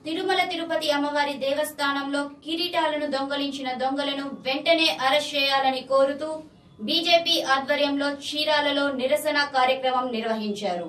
తిరుమల తిరుపతి అమ్మవారి దేవస్థానంలో కిరీటాలను దొంగలించిన దొంగలను వెంటనే అరెస్ట్ చేయాలని కోరుతూ బీజేపీ ఆధ్వర్యంలో చీరాలలో నిరసన కార్యక్రమం నిర్వహించారు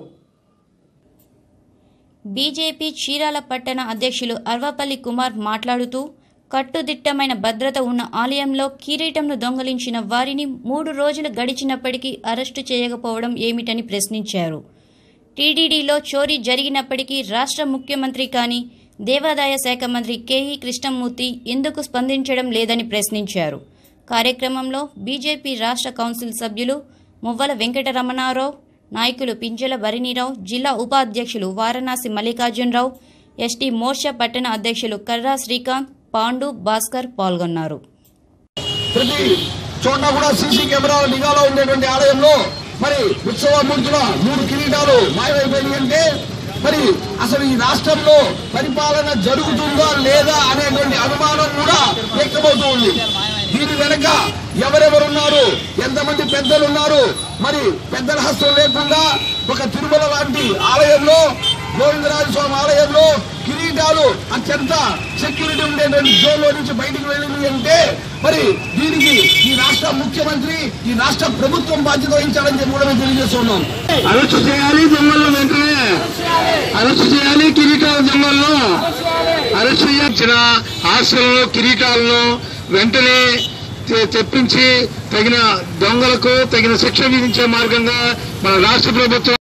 బీజేపీ చీరాల పట్టణ అధ్యక్షులు అర్వపల్లి కుమార్ మాట్లాడుతూ కట్టుదిట్టమైన భద్రత ఉన్న ఆలయంలో కిరీటంను దొంగలించిన వారిని మూడు రోజులు గడిచినప్పటికీ అరెస్టు చేయకపోవడం ఏమిటని ప్రశ్నించారు టీడీడీలో చోరీ జరిగినప్పటికీ రాష్ట్ర ముఖ్యమంత్రి కానీ దేవాదాయ శాఖ మంత్రి కేఈ కృష్ణమూర్తి ఎందుకు స్పందించడం లేదని ప్రశ్నించారు కార్యక్రమంలో బీజేపీ రాష్ట్ర కౌన్సిల్ సభ్యులు మువ్వల వెంకటరమణారావు నాయకులు పింజల భరణిరావు జిల్లా ఉపాధ్యక్షులు వారణాసి మల్లికార్జునరావు ఎస్టీ మోర్చా పట్టణ అధ్యక్షులు కర్రా శ్రీకాంత్ పాండు భాస్కర్ పాల్గొన్నారు ప్రతి చోట కూడా సీసీ కెమెరాల నిఘాలో ఉండేటువంటి ఆలయంలో మరి ఉత్సవ మూర్తుల మూడు కిరీటాలు మాయమైపోయినాయి అంటే మరి అసలు ఈ రాష్ట్రంలో పరిపాలన జరుగుతుందా లేదా అనేటువంటి అనుమానం కూడా వ్యక్తమవుతూ ఉంది దీని వెనక ఎవరెవరున్నారు ఎంతమంది పెద్దలు ఉన్నారు మరి పెద్దల హస్తం లేకుండా ఒక తిరుమల లాంటి ఆలయంలో గోవిందరాజ స్వామి ఆలయంలో కిరీటాలు అత్యంత సెక్యూరిటీ ఉండేటువంటి జోన్లో నుంచి బయటికి వెళ్ళింది అంటే మరి దీనికి ఈ రాష్ట్ర ముఖ్యమంత్రి ఈ రాష్ట్ర ప్రభుత్వం బాధ్యత వహించాలని చెప్పి కూడా మేము తెలియజేస్తున్నాం అరెస్టు చేయాలి దొంగలను వెంటనే అరెస్టు చేయాలి కిరీటాల దొంగలను అరెస్టు చేయించిన ఆస్తులను కిరీటాలను వెంటనే తె- తెప్పించి తగిన దొంగలకు తగిన శిక్ష విధించే మార్గంగా మన రాష్ట్ర ప్రభుత్వం